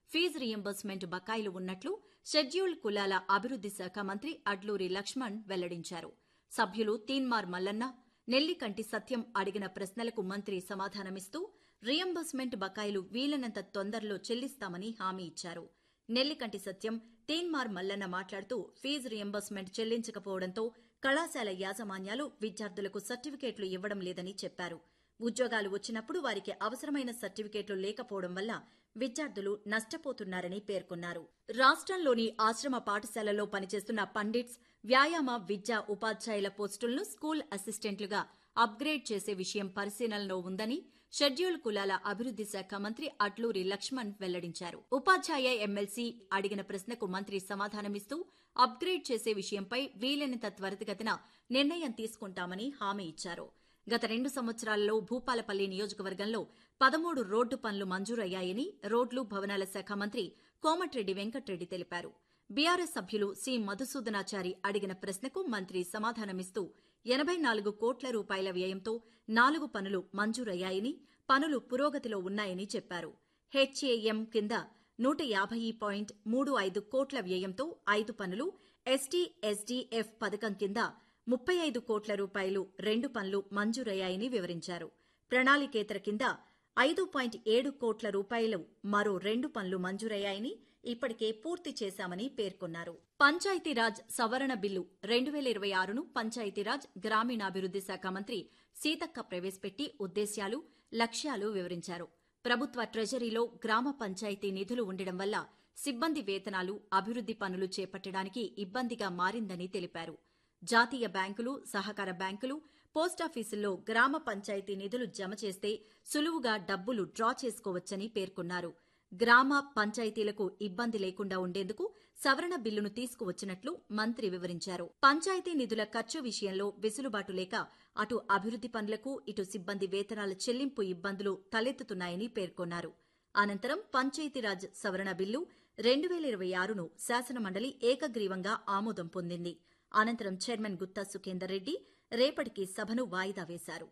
fee reimbursement బకాయిలు ఉన్నట్లు scheduled కులాల అభివృద్ది శాఖ మంత్రి అడ్లూరి లక్ష్మణ్ వెల్లడించారు సభ్యులు తీన్మార్ మల్లన్న నెల్లికంటి సత్యం అడిగిన ప్రశ్నలకు మంత్రి సమాధానమిస్తూ రియంబర్స్మెంట్ బకాయిలు వీలైనంత తొందరలో చెల్లిస్తామని హామీ ఇచ్చారు నెల్లికంటి సత్యం తీన్మార్ మల్లన్న మాట్లాడుతూ ఫీజు రియంబర్స్మెంట్ చెల్లించకపోవడంతో కళాశాల యాజమాన్యాలు విద్యార్థులకు సర్టిఫికేట్లు ఇవ్వడం లేదని చెప్పారు ఉద్యోగాలు వచ్చినప్పుడు వారికి అవసరమైన సర్టిఫికేట్లు లేకపోవడం వల్ల విద్యార్థులు నష్టపోతున్నారని పేర్కొన్నారు రాష్ట్రంలోని ఆశ్రమ పాఠశాలలో పనిచేస్తున్న పండిట్స్ వ్యాయామ విద్యా ఉపాధ్యాయుల పోస్టులను స్కూల్ అసిస్టెంట్లుగా అప్గ్రేడ్ చేసే విషయం పరిశీలనలో ఉందని షెడ్యూల్ కులాల అభివృద్ది శాఖ మంత్రి అట్లూరి లక్ష్మణ్ వెల్లడించారు ఉపాధ్యాయ ఎమ్మెల్సీ అడిగిన ప్రశ్నకు మంత్రి సమాధానమిస్తూ అప్గ్రేడ్ చేసే విషయంపై వీలైనంత త్వరితగతిన నిర్ణయం తీసుకుంటామని హామీ ఇచ్చారు గత రెండు సంవత్సరాలలో భూపాలపల్లి నియోజకవర్గంలో పదమూడు రోడ్డు పనులు మంజూరయ్యాయని రోడ్లు భవనాల శాఖ మంత్రి కోమటిరెడ్డి వెంకటరెడ్డి తెలిపారు బీఆర్ఎస్ సభ్యులు సి మధుసూదనాచారి అడిగిన ప్రశ్నకు మంత్రి సమాధానమిస్తూ ఎనబై నాలుగు కోట్ల రూపాయల వ్యయంతో నాలుగు పనులు మంజూరయ్యాయని పనులు పురోగతిలో ఉన్నాయని చెప్పారు హెచ్ఏఎం కింద నూట యాభై పాయింట్ మూడు ఐదు కోట్ల వ్యయంతో ఐదు పనులు ఎస్టీ ఎస్డీఎఫ్ పథకం కింద ముప్పై ఐదు కోట్ల రూపాయలు రెండు పనులు మంజూరయ్యాయని వివరించారు ప్రణాళికేతర కింద ఐదు పాయింట్ ఏడు కోట్ల రూపాయలు మరో రెండు పనులు మంజూరయ్యాయని ఇప్పటికే పూర్తి చేశామని పేర్కొన్నారు పంచాయతీరాజ్ సవరణ బిల్లు రెండు వేల ఇరవై ఆరును పంచాయతీరాజ్ గ్రామీణాభివృద్ది శాఖ మంత్రి సీతక్క ప్రవేశపెట్టి ఉద్దేశ్యాలు లక్ష్యాలు వివరించారు ప్రభుత్వ ట్రెజరీలో గ్రామ పంచాయతీ నిధులు ఉండడం వల్ల సిబ్బంది వేతనాలు అభివృద్ది పనులు చేపట్టడానికి ఇబ్బందిగా మారిందని తెలిపారు జాతీయ బ్యాంకులు సహకార బ్యాంకులు పోస్టాఫీసుల్లో గ్రామ పంచాయతీ నిధులు జమ చేస్తే సులువుగా డబ్బులు డ్రా చేసుకోవచ్చని పేర్కొన్నారు గ్రామ పంచాయతీలకు ఇబ్బంది లేకుండా ఉండేందుకు సవరణ బిల్లును తీసుకువచ్చినట్లు మంత్రి వివరించారు పంచాయతీ నిధుల ఖర్చు విషయంలో వెసులుబాటు లేక అటు అభివృద్ది పనులకు ఇటు సిబ్బంది వేతనాల చెల్లింపు ఇబ్బందులు తలెత్తుతున్నాయని పేర్కొన్నారు అనంతరం పంచాయతీరాజ్ సవరణ బిల్లు రెండు వేల ఇరవై ఆరును శాసనమండలి ఏకగ్రీవంగా ఆమోదం పొందింది అనంతరం చైర్మన్ గుత్తా సుఖేందర్ రెడ్డి రేపటికి సభను వాయిదా వేశారు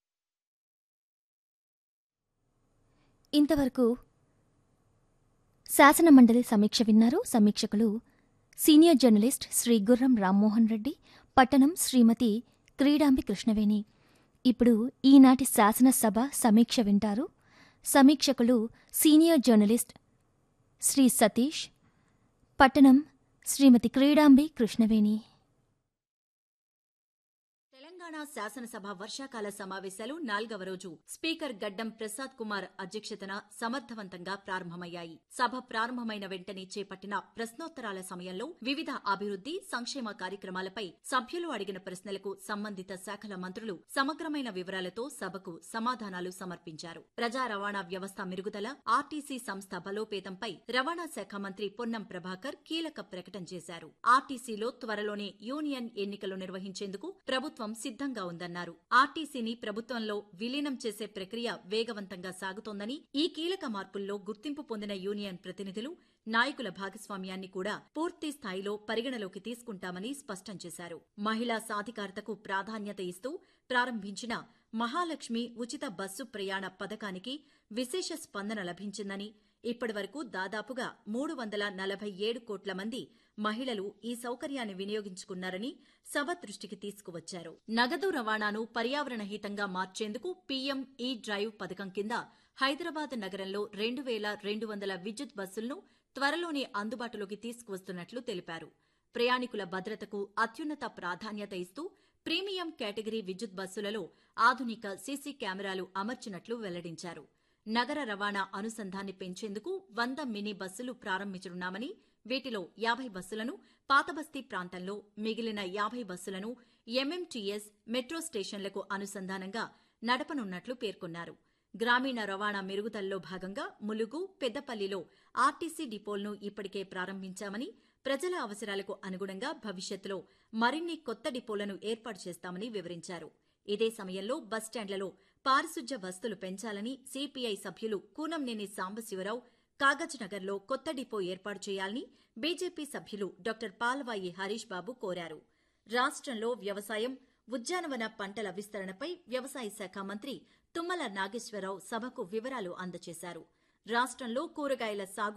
ఇంతవరకు శాసన మండలి సమీక్ష విన్నారు సమీక్షకులు సీనియర్ జర్నలిస్ట్ శ్రీ గుర్రం రామ్మోహన్ రెడ్డి పట్టణం శ్రీమతి క్రీడాంబి కృష్ణవేణి ఇప్పుడు ఈనాటి శాసనసభ సమీక్ష వింటారు సమీక్షకులు సీనియర్ జర్నలిస్ట్ శ్రీ సతీష్ పట్టణం శ్రీమతి క్రీడాంబి కృష్ణవేణి తెలంగాణ శాసనసభ వర్షాకాల సమావేశాలు నాల్గవ రోజు స్పీకర్ గడ్డం ప్రసాద్ కుమార్ అధ్యక్షతన సమర్థవంతంగా ప్రారంభమయ్యాయి సభ ప్రారంభమైన వెంటనే చేపట్టిన ప్రశ్నోత్తరాల సమయంలో వివిధ అభివృద్ది సంక్షేమ కార్యక్రమాలపై సభ్యులు అడిగిన ప్రశ్నలకు సంబంధిత శాఖల మంత్రులు సమగ్రమైన వివరాలతో సభకు సమాధానాలు సమర్పించారు ప్రజా రవాణా వ్యవస్థ మెరుగుదల ఆర్టీసీ సంస్థ బలోపేతంపై రవాణా శాఖ మంత్రి పొన్నం ప్రభాకర్ కీలక ప్రకటన చేశారు ఆర్టీసీలో త్వరలోనే యూనియన్ ఎన్నికలు నిర్వహించేందుకు ప్రభుత్వం సిద్ధంగా ఉందన్నారు ఆర్టీసీని ప్రభుత్వంలో విలీనం చేసే ప్రక్రియ వేగవంతంగా సాగుతోందని ఈ కీలక మార్పుల్లో గుర్తింపు పొందిన యూనియన్ ప్రతినిధులు నాయకుల భాగస్వామ్యాన్ని కూడా పూర్తి స్థాయిలో పరిగణలోకి తీసుకుంటామని స్పష్టం చేశారు మహిళా సాధికారతకు ప్రాధాన్యత ఇస్తూ ప్రారంభించిన మహాలక్ష్మి ఉచిత బస్సు ప్రయాణ పథకానికి విశేష స్పందన లభించిందని ఇప్పటివరకు దాదాపుగా మూడు వందల నలభై ఏడు కోట్ల మంది మహిళలు ఈ సౌకర్యాన్ని వినియోగించుకున్నారని సభ దృష్టికి తీసుకువచ్చారు నగదు రవాణాను పర్యావరణ హితంగా మార్చేందుకు పీఎం ఈ డ్రైవ్ పథకం కింద హైదరాబాద్ నగరంలో రెండు వేల రెండు వందల విద్యుత్ బస్సులను త్వరలోనే అందుబాటులోకి తీసుకువస్తున్నట్లు తెలిపారు ప్రయాణికుల భద్రతకు అత్యున్నత ప్రాధాన్యత ఇస్తూ ప్రీమియం కేటగిరీ విద్యుత్ బస్సులలో ఆధునిక సీసీ కెమెరాలు అమర్చినట్లు వెల్లడించారు నగర రవాణా అనుసంధాన్ని పెంచేందుకు వంద మినీ బస్సులు ప్రారంభించనున్నామని వీటిలో యాభై బస్సులను పాతబస్తీ ప్రాంతంలో మిగిలిన యాభై బస్సులను ఎంఎంటీఎస్ మెట్రో స్టేషన్లకు అనుసంధానంగా నడపనున్నట్లు పేర్కొన్నారు గ్రామీణ రవాణా మెరుగుదలలో భాగంగా ములుగు పెద్దపల్లిలో ఆర్టీసీ డిపోలను ఇప్పటికే ప్రారంభించామని ప్రజల అవసరాలకు అనుగుణంగా భవిష్యత్తులో మరిన్ని కొత్త డిపోలను ఏర్పాటు చేస్తామని వివరించారు ఇదే సమయంలో బస్టాండ్లలో పారిశుధ్య వస్తులు పెంచాలని సిపిఐ సభ్యులు కూనంనేని సాంబశివరావు కాగజ్నగర్లో కొత్త డిపో ఏర్పాటు చేయాలని బీజేపీ సభ్యులు డాక్టర్ పాల్వాయి హరీష్ బాబు కోరారు రాష్ట్రంలో వ్యవసాయం ఉద్యానవన పంటల విస్తరణపై వ్యవసాయ శాఖ మంత్రి తుమ్మల నాగేశ్వరరావు సభకు వివరాలు అందజేశారు రాష్ట్రంలో కూరగాయల సాగు